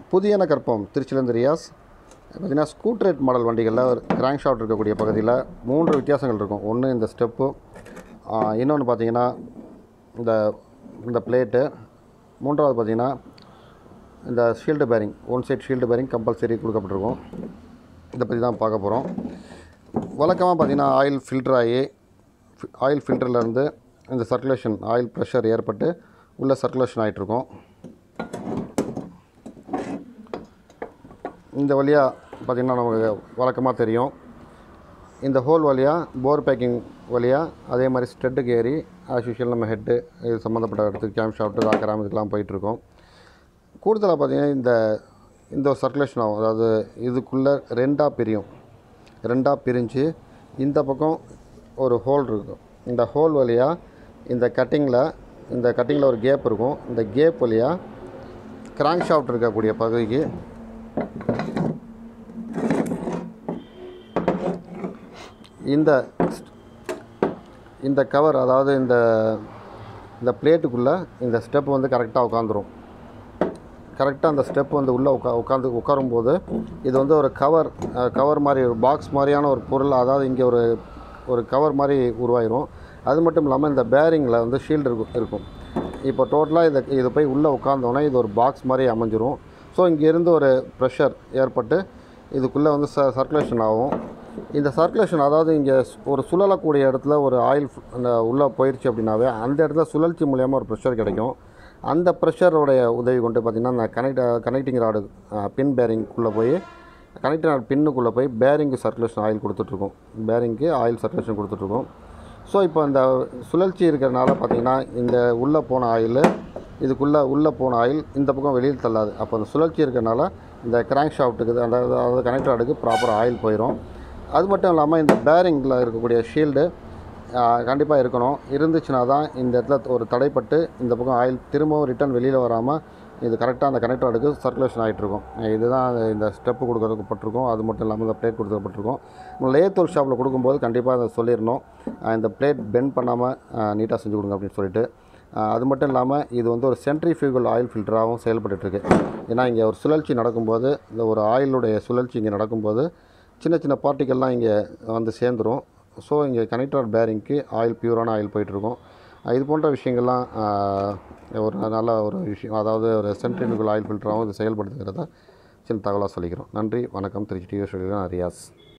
புதியன கற்பம் திருச்சிலேருந்து ரியாஸ் பார்த்தீங்கன்னா ஸ்கூட்ரேட் மாடல் வண்டிகளில் ஒரு கிராங்க் ஷாஃப்ட் இருக்கக்கூடிய பகுதியில் மூன்று வித்தியாசங்கள் இருக்கும் ஒன்று இந்த ஸ்டெப்பு இன்னொன்று பார்த்தீங்கன்னா இந்த இந்த பிளேட்டு மூன்றாவது பார்த்தீங்கன்னா இந்த shield bearing one side shield bearing compulsory கொடுக்கப்பட்டிருக்கும் இதை பற்றி தான் பார்க்க போகிறோம் வழக்கமாக பார்த்தீங்கன்னா ஆயில் ஃபில்டர் ஆகி ஆயில் ஃபில்டர்லேருந்து இந்த சர்க்குலேஷன் ஆயில் ப்ரெஷர் ஏற்பட்டு உள்ளே சர்க்குலேஷன் ஆகிட்ருக்கும் இந்த வழியாக பார்த்திங்கன்னா நமக்கு வழக்கமாக தெரியும் இந்த ஹோல் வழியாக போர் பேக்கிங் வழியாக அதே மாதிரி ஸ்டெட்டுக்கு ஏறி ஆஸ் யூஷுவல் நம்ம ஹெட்டு இது சம்மந்தப்பட்ட இடத்துக்கு கேம் ஷாஃப்ட்டு ராக்கராம் இதுக்கெலாம் போயிட்டுருக்கோம் கூடுதலாக பார்த்தீங்கன்னா இந்த இந்த சர்க்குலேஷன் ஆகும் அதாவது இதுக்குள்ளே ரெண்டாக பிரியும் ரெண்டாக பிரிஞ்சு இந்த பக்கம் ஒரு ஹோல் இருக்கும் இந்த ஹோல் வழியாக இந்த கட்டிங்கில் இந்த கட்டிங்கில் ஒரு கேப் இருக்கும் இந்த கேப் வழியாக கிராங்க் ஷாஃப்ட் இருக்கக்கூடிய பகுதிக்கு இந்த இந்த கவர் அதாவது இந்த இந்த பிளேட்டுக்குள்ளே இந்த ஸ்டெப் வந்து கரெக்டாக உட்காந்துரும் கரெக்டாக அந்த ஸ்டெப் வந்து உள்ளே உட்கா உட்காந்து உட்காரும்போது இது வந்து ஒரு கவர் கவர் மாதிரி ஒரு பாக்ஸ் மாதிரியான ஒரு பொருள் அதாவது இங்கே ஒரு ஒரு கவர் மாதிரி உருவாயிரும் அது மட்டும் இல்லாமல் இந்த பேரிங்கில் வந்து ஷீல்டு இருக்கும் இருக்கும் இப்போ டோட்டலாக இதை இது போய் உள்ளே உட்காந்தோன்னே இது ஒரு பாக்ஸ் மாதிரி அமைஞ்சிரும் ஸோ இங்கேருந்து ஒரு ப்ரெஷர் ஏற்பட்டு இதுக்குள்ளே வந்து ச சர்க்குலேஷன் ஆகும் இந்த சர்க்குலேஷன் அதாவது இங்கே ஒரு சுழலக்கூடிய இடத்துல ஒரு ஆயில் அந்த உள்ளே போயிடுச்சு அப்படின்னாவே அந்த இடத்துல சுழற்சி மூலியமாக ஒரு ப்ரெஷர் கிடைக்கும் அந்த ப்ரெஷருடைய உதவி கொண்டு பார்த்திங்கன்னா அந்த கனெக்ட் கனெக்டிங் ராடு பின் பேரிங்குள்ளே போய் கனெக்டிங் ராட் பின்னுக்குள்ளே போய் பேரிங்கு சர்க்குலேஷன் ஆயில் கொடுத்துட்ருக்கோம் பேரிங்க்கு ஆயில் சர்க்குலேஷன் கொடுத்துட்ருக்கோம் ஸோ இப்போ இந்த சுழற்சி இருக்கிறனால பார்த்திங்கன்னா இந்த உள்ளே போன ஆயில் இதுக்குள்ளே உள்ளே போன ஆயில் இந்த பக்கம் வெளியில் தள்ளாது அப்போ அந்த சுழற்சி இருக்கிறனால இந்த கிராங்க் ஷாஃப்ட்டுக்கு அந்த அதாவது கனெக்ட் ராடுக்கு ப்ராப்பராக ஆயில் போயிடும் அது மட்டும் இல்லாமல் இந்த பேரிங்கில் இருக்கக்கூடிய ஷீல்டு கண்டிப்பாக இருக்கணும் இருந்துச்சுன்னா தான் இந்த இடத்துல ஒரு தடைப்பட்டு இந்த பக்கம் ஆயில் திரும்பவும் ரிட்டர்ன் வெளியில் வராமல் இது கரெக்டாக அந்த கனெக்டர் அடுக்கு சர்க்குலேஷன் ஆகிட்ருக்கும் இதுதான் இந்த ஸ்டெப்பு கொடுக்கப்பட்டிருக்கும் அது மட்டும் இல்லாமல் இந்த பிளேட் கொடுக்கப்பட்டிருக்கும் லேத்தூர் ஷாப்பில் கொடுக்கும்போது கண்டிப்பாக அதை சொல்லிடணும் இந்த பிளேட் பெண்ட் பண்ணாமல் நீட்டாக செஞ்சு கொடுங்க அப்படின்னு சொல்லிட்டு அது மட்டும் இல்லாமல் இது வந்து ஒரு சென்ட்ரிஃபியூகல் ஆயில் ஃபில்டராகவும் செயல்பட்டுருக்கு ஏன்னா இங்கே ஒரு சுழற்சி நடக்கும்போது இந்த ஒரு ஆயிலுடைய சுழற்சி இங்கே நடக்கும்போது சின்ன சின்ன பார்ட்டிகல்லாம் இங்கே வந்து சேர்ந்துடும் ஸோ இங்கே கனெக்டர் பேரிங்க்கு ஆயில் பியூரான ஆயில் போயிட்டுருக்கும் இது போன்ற விஷயங்கள்லாம் ஒரு நல்ல ஒரு விஷயம் அதாவது ஒரு சென்ட்ரிஃபியூகல் ஆயில் ஃபில்டராகவும் இது செயல்படுத்துகிறத சின்ன தகவலாக சொல்லிக்கிறோம் நன்றி வணக்கம் திருச்சி டிவி ஸ்டுடியோ ரியாஸ்